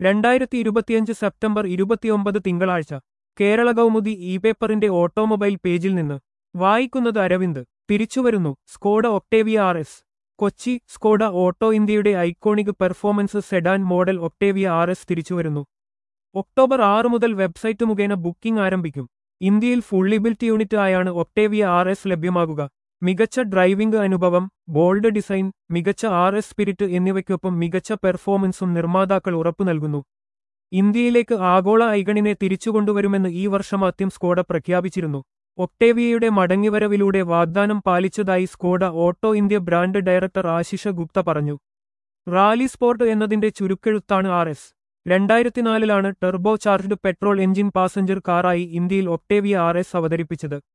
രണ്ടായിരത്തി ഇരുപത്തിയഞ്ച് സെപ്റ്റംബർ ഇരുപത്തിയൊമ്പത് തിങ്കളാഴ്ച കേരള കൗമുദി ഇ പേപ്പറിന്റെ ഓട്ടോമൊബൈൽ പേജിൽ നിന്ന് വായിക്കുന്നത് അരവിന്ദ് തിരിച്ചുവരുന്നു Skoda Octavia R S Kochi Skoda auto ഇന്ത്യയുടെ iconic performance sedan model Octavia R S തിരിച്ചുവരുന്നു ഒക്ടോബർ ആറ് മുതൽ വെബ്സൈറ്റ് മുഖേന ബുക്കിംഗ് ആരംഭിക്കും ഇന്ത്യയിൽ ഫുള്ളി ബിൽറ്റ് യൂണിറ്റ് ആയാണ് ഒക്ടേവിയ ആർ എസ് ലഭ്യമാകുക മികച്ച ഡ്രൈവിംഗ് അനുഭവം ബോൾഡ് ഡിസൈൻ മികച്ച ആർ എസ് സ്പിരിറ്റ് എന്നിവയ്ക്കൊപ്പം മികച്ച പെർഫോമൻസും നിർമ്മാതാക്കൾ ഉറപ്പു നൽകുന്നു ഇന്ത്യയിലേക്ക് ആഗോള ഐഗണിനെ തിരിച്ചുകൊണ്ടുവരുമെന്ന് ഈ വർഷമാദ്യം സ്കോഡ പ്രഖ്യാപിച്ചിരുന്നു ഒക്ടേവിയയുടെ മടങ്ങിവരവിലൂടെ വാഗ്ദാനം പാലിച്ചതായി Skoda auto India brand director Ashish Gupta പറഞ്ഞു റാലി സ്പോർട്ട് എന്നതിന്റെ ചുരുക്കെഴുത്താണ് ആർ എസ് രണ്ടായിരത്തിനാലിലാണ് turbo charged petrol engine passenger കാറായി ഇന്ത്യയിൽ ഒക്ടേവിയ ആർ എസ് അവതരിപ്പിച്ചത്